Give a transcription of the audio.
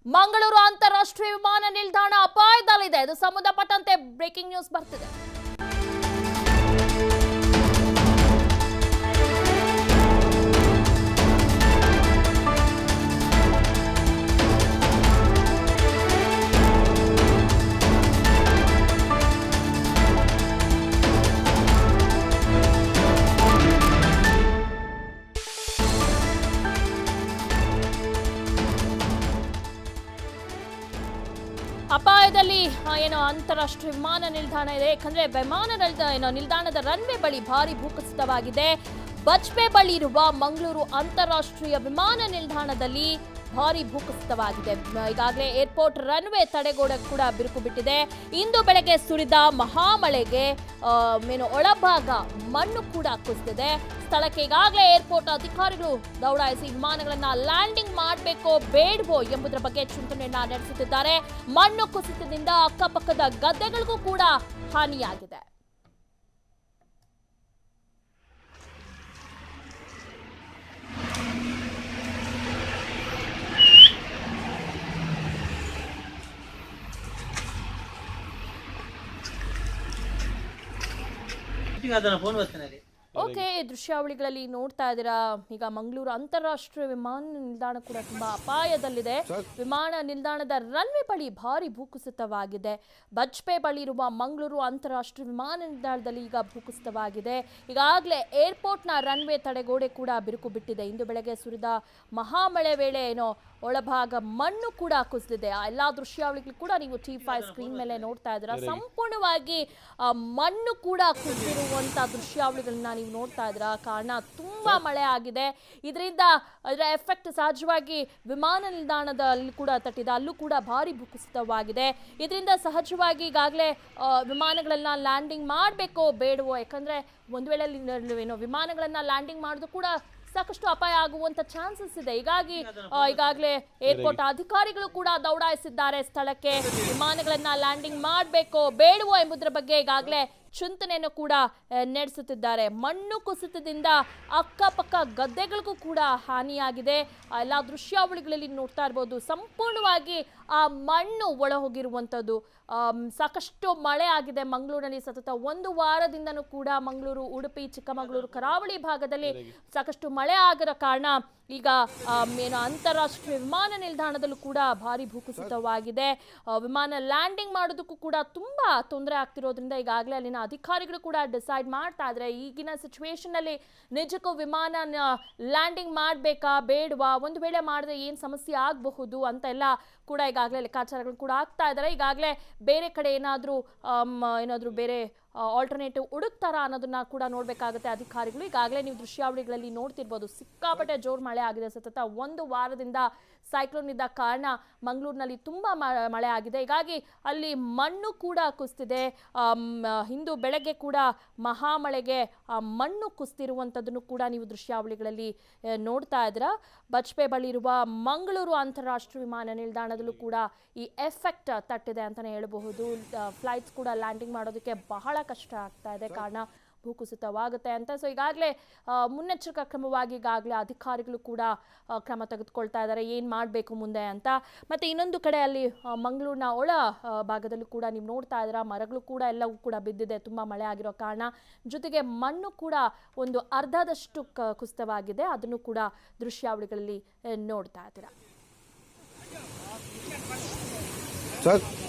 ಮಂಗಳೂರು ಅಂತಾರಾಷ್ಟ್ರೀಯ ವಿಮಾನ ನಿಲ್ದಾಣ ಅಪಾಯದಲ್ಲಿದೆ ಇದು ಸಂಬಂಧಪಟ್ಟಂತೆ ಬ್ರೇಕಿಂಗ್ ನ್ಯೂಸ್ ಬರ್ತಿದೆ ಅಪಾಯದಲ್ಲಿ ಆ, ಏನೋ ಅಂತಾರಾಷ್ಟ್ರೀಯ ವಿಮಾನ ನಿಲ್ದಾಣ ಇದೆ ಯಾಕಂದ್ರೆ ವಿಮಾನ ನಿಲ್ದ- ಏನೋ ನಿಲ್ದಾಣದ ರನ್ವೇ ಬಳಿ ಭಾರಿ ಭೂಕುಸಿತವಾಗಿದೆ ಬಜ್ಪೆ ಬಳಿ ಇರುವ ಮಂಗಳೂರು ಅಂತಾರಾಷ್ಟ್ರೀಯ ವಿಮಾನ ನಿಲ್ದಾಣದಲ್ಲಿ ಭಾರಿ ಭೂಕುಸಿತವಾಗಿದೆ ಮ- ಈಗಾಗಲೇ ಏರ್ಪೋರ್ಟ್ ರನ್ವೇ ತಡೆಗೋಡೆ ಕೂಡ ಬಿರುಕು ಬಿಟ್ಟಿದೆ ಇಂದು ಬೆಳಗ್ಗೆ ಸುರಿದ ಮಹಾಮಳೆಗೆ ಆ, ಏನು ಒಳಭಾಗ ಮಣ್ಣು ಕೂಡ ಕುಸಿದಿದೆ ಸ್ಥಳಕ್ಕೆ ಈಗಾಗಲೇ ಏರ್ಪೋರ್ಟ್ ಅಧಿಕಾರಿಗಳು ದೌಡಾಯಿಸಿ ವಿಮಾನಗಳನ್ನ ಲ್ಯಾಂಡಿಂಗ್ ಮಾಡಬೇಕೋ ಬೇಡವೋ ಎಂಬುದರ ಬಗ್ಗೆ ಚಿಂತನೆಯನ್ನ ನಡೆಸುತ್ತಿದ್ದಾರೆ ಮಣ್ಣು ಕುಸಿತದಿಂದ ಅಕ್ಕಪಕ್ಕದ ಗದ್ದೆಗಳಿಗೂ ಕೂಡ ಹಾನಿಯಾಗಿದೆ ಅದನ್ನ ಫೋನ್ ಬರ್ತಾನೆ ರೀ ಓಕೆ ದೃಶ್ಯಾವಳಿಗಳಲ್ಲಿ ನೋಡ್ತಾ ಇದ್ದೀರಾ ಈಗ ಮಂಗಳೂರು ಅಂತಾರಾಷ್ಟ್ರೀಯ ವಿಮಾನ ನಿಲ್ದಾಣ ಕೂಡ ತುಂಬಾ ಅಪಾಯದಲ್ಲಿದೆ ವಿಮಾನ ನಿಲ್ದಾಣದ ರನ್ವೇ ಬಳಿ ಭಾರಿ ಭೂಕುಸಿತವಾಗಿದೆ ಬಜ್ಪೆ ಬಳಿ ಇರುವ ಮಂಗಳೂರು ಅಂತಾರಾಷ್ಟ್ರೀಯ ವಿಮಾನ ನಿಲ್ದಾಣದಲ್ಲಿ ಈಗ ಭೂಕುಸಿತವಾಗಿದೆ ಈಗಾಗಲೇ ಏರ್ಪೋರ್ಟ್ನ ರನ್ವೇ ತಡೆಗೋಡೆ ಕೂಡ ಬಿರುಕು ಬಿಟ್ಟಿದೆ ಇಂದು ಬೆಳಗ್ಗೆ ಸುರಿದ ಮಹಾಮಳೆ ವೇಳೆ ಏನೋ ಒಳಭಾಗ ಮಣ್ಣು ಕೂಡ ಕುಸಿದಿದೆ ಆ ಎಲ್ಲಾ ದೃಶ್ಯಾವಳಿಗಳು ಕೂಡ ನೀವು ಟಿ ಫೈವ್ ಸ್ಕ್ರೀನ್ ಮೇಲೆ ನೋಡ್ತಾ ಇದ್ದೀರಾ ಸಂಪೂರ್ಣವಾಗಿ ಆ, ಮಣ್ಣು ಕೂಡ ಕುಸಿದಿರುವಂತ ದೃಶ್ಯಾವಳಿಗಳನ್ನ ನೀವು ನೋಡ್ತಾ ಇದ್ದೀರಾ ಕಾರಣ ತುಂಬಾ ಮಳೆ ಆಗಿದೆ ಇದರಿಂದ ಅದರ ಎಫೆಕ್ಟ್ ಸಹಜವಾಗಿ ವಿಮಾನ ನಿಲ್ದಾಣದಲ್ಲಿ ಕೂಡ ತಟ್ಟಿದೆ ಅಲ್ಲೂ ಕೂಡ ಭಾರಿ ಭೂಕುಸಿತವಾಗಿದೆ ಇದರಿಂದ ಸಹಜವಾಗಿ ಈಗಾಗಲೇ ವಿಮಾನಗಳನ್ನ ಲ್ಯಾಂಡಿಂಗ್ ಮಾಡಬೇಕೋ ಬೇಡವೋ ಯಾಕಂದ್ರೆ ಒಂದು ವೇಳೆ ಅಲ್ಲಿ ಏನೋ ವಿಮಾನಗಳನ್ನ ಲ್ಯಾಂಡಿಂಗ್ ಮಾಡೋದು ಕೂಡ ಸಾಕಷ್ಟು ಅಪಾಯ ಆಗುವಂತ ಚಾನ್ಸಸ್ ಇದೆ ಹೀಗಾಗಿ ಆ, ಈಗಾಗಲೇ ಏರ್ಪೋರ್ಟ್ ಅಧಿಕಾರಿಗಳು ಕೂಡ ದೌಡಾಯಿಸಿದ್ದಾರೆ ಸ್ಥಳಕ್ಕೆ ವಿಮಾನಗಳನ್ನ ಲ್ಯಾಂಡಿಂಗ್ ಮಾಡಬೇಕೋ ಬೇಡವೋ ಎಂಬುದರ ಬಗ್ಗೆ ಈಗಾಗಲೇ ಚಿಂತನೆಯನ್ನು ಕೂಡ ಆ, ನಡೆಸುತ್ತಿದ್ದಾರೆ ಮಣ್ಣು ಕುಸಿತದಿಂದ ಅಕ್ಕಪಕ್ಕ ಗದ್ದೆಗಳಿಗೂ ಕೂಡ ಹಾನಿಯಾಗಿದೆ ಆ ಎಲ್ಲ ದೃಶ್ಯಾವಳಿಗಳಲ್ಲಿ ನೋಡ್ತಾ ಇರ್ಬೋದು ಸಂಪೂರ್ಣವಾಗಿ ಆ ಮಣ್ಣು ಒಳ ಹೋಗಿರುವಂಥದ್ದು ಆಮ್, ಸಾಕಷ್ಟು ಮಳೆ ಆಗಿದೆ ಮಂಗಳೂರಿನಲ್ಲಿ ಸತತ ಒಂದು ವಾರದಿಂದನೂ ಕೂಡ ಮಂಗಳೂರು ಉಡುಪಿ ಚಿಕ್ಕಮಗಳೂರು ಕರಾವಳಿ ಭಾಗದಲ್ಲಿ ಸಾಕಷ್ಟು ಮಳೆ ಆಗಿರೋ ಕಾರಣ ಈಗ ಆಮ್, ಏನು ಅಂತಾರಾಷ್ಟ್ರೀಯ ವಿಮಾನ ನಿಲ್ದಾಣದಲ್ಲೂ ಕೂಡ ಭಾರಿ ಭೂಕುಸಿತವಾಗಿದೆ ಆ, ವಿಮಾನ ಲ್ಯಾಂಡಿಂಗ್ ಮಾಡೋದಕ್ಕೂ ಕೂಡ ತುಂಬಾ ತೊಂದರೆ ಆಗ್ತಿರೋದ್ರಿಂದ ಈಗಾಗಲೇ ಅಲ್ಲಿನ ಅಧಿಕಾರಿಗಳು ಕೂಡ ಡಿಸೈಡ್ ಮಾಡ್ತಾ ಇದ್ದಾರೆ ಈಗಿನ ಸಿಚುವೇಶನ್ ಅಲ್ಲಿ ನಿಜಕ್ಕೂ ವಿಮಾನ ಲ್ಯಾಂಡಿಂಗ್ ಮಾಡಬೇಕಾ ಬೇಡವಾ ಒಂದು ವೇಳೆ ಮಾಡಿದ್ರೆ ಏನು ಸಮಸ್ಯೆ ಆಗಬಹುದು ಅಂತ ಎಲ್ಲ ಕೂಡ ಈಗಾಗಲೇ ಲೆಕ್ಕಾಚಾರಗಳು ಕೂಡ ಆಗ್ತಾ ಇದ್ದಾರೆ ಈಗಾಗಲೇ ಬೇರೆ ಕಡೆ ಏನಾದರೂ ಏನಾದರೂ ಬೇರೆ ಆಲ್ಟರ್ನೇಟಿವ್ ಹುಡುಕ್ತಾರಾ ಅನ್ನೋದನ್ನ ಕೂಡ ನೋಡಬೇಕಾಗುತ್ತೆ ಅಧಿಕಾರಿಗಳು ಈಗಾಗಲೇ ನೀವು ದೃಶ್ಯಾವಳಿಗಳಲ್ಲಿ ನೋಡ್ತಿರ್ಬೋದು ಸಿಕ್ಕಾಪಟ್ಟೆ ಜೋರು ಮಳೆ ಆಗಿದೆ ಸತತ ಒಂದು ವಾರದಿಂದ ಸೈಕ್ಲೋನ್ ಇದ್ದ ಕಾರಣ ಮಂಗಳೂರಿನಲ್ಲಿ ತುಂಬ ಮಳೆ ಆಗಿದೆ ಹೀಗಾಗಿ ಅಲ್ಲಿ ಮಣ್ಣು ಕೂಡ ಕುಸ್ತಿದೆ ಆಮ್, ಇಂದು ಬೆಳಗ್ಗೆ ಕೂಡ ಮಹಾಮಳೆಗೆ ಆ ಮಣ್ಣು ಕುಸ್ತಿರುವಂಥದ್ದನ್ನು ಕೂಡ ನೀವು ದೃಶ್ಯಾವಳಿಗಳಲ್ಲಿ ಆ, ನೋಡ್ತಾ ಇದ್ದೀರಾ ಬಜ್ಪೆ ಬಳಿ ಇರುವ ಮಂಗಳೂರು ಅಂತಾರಾಷ್ಟ್ರೀಯ ವಿಮಾನ ನಿಲ್ದಾಣದಲ್ಲೂ ಕೂಡ ಈ ಎಫೆಕ್ಟ್ ತಟ್ಟಿದೆ ಅಂತಲೇ ಹೇಳಬಹುದು ಫ್ಲೈಟ್ಸ್ ಕೂಡ ಲ್ಯಾಂಡಿಂಗ್ ಮಾಡೋದಕ್ಕೆ ಬಹಳ ಕಷ್ಟ ಆಗ್ತಾ ಇದೆ ಕಾರಣ ಭೂಕುಸಿತವಾಗುತ್ತೆ ಅಂತ ಸೊ ಈಗಾಗಲೇ ಮುನ್ನೆಚ್ಚರಿಕಾ ಕ್ರಮವಾಗಿ ಈಗಾಗಲೇ ಅಧಿಕಾರಿಗಳು ಕೂಡ ಆ, ಕ್ರಮ ತೆಗೆದುಕೊಳ್ತಾ ಇದ್ದಾರೆ ಏನು ಮಾಡಬೇಕು ಮುಂದೆ ಅಂತ ಮತ್ತು ಇನ್ನೊಂದು ಕಡೆ ಅಲ್ಲಿ ಆ, ಮಂಗಳೂರಿನ ಒಳ ಆ, ಭಾಗದಲ್ಲೂ ಕೂಡ ನೀವು ನೋಡ್ತಾ ಇದ್ದೀರಾ ಮರಗಳು ಕೂಡ ಎಲ್ಲವೂ ಕೂಡ ಬಿದ್ದಿದೆ ತುಂಬ ಮಳೆ ಆಗಿರೋ ಕಾರಣ ಜೊತೆಗೆ ಮಣ್ಣು ಕೂಡ ಒಂದು ಅರ್ಧದಷ್ಟು ಕ ಕುಸಿತವಾಗಿದೆ ಅದನ್ನು ಕೂಡ ದೃಶ್ಯಾವಳಿಗಳಲ್ಲಿ ಆ, ನೋಡ್ತಾ ಇದ್ದೀರಾ ಸರ್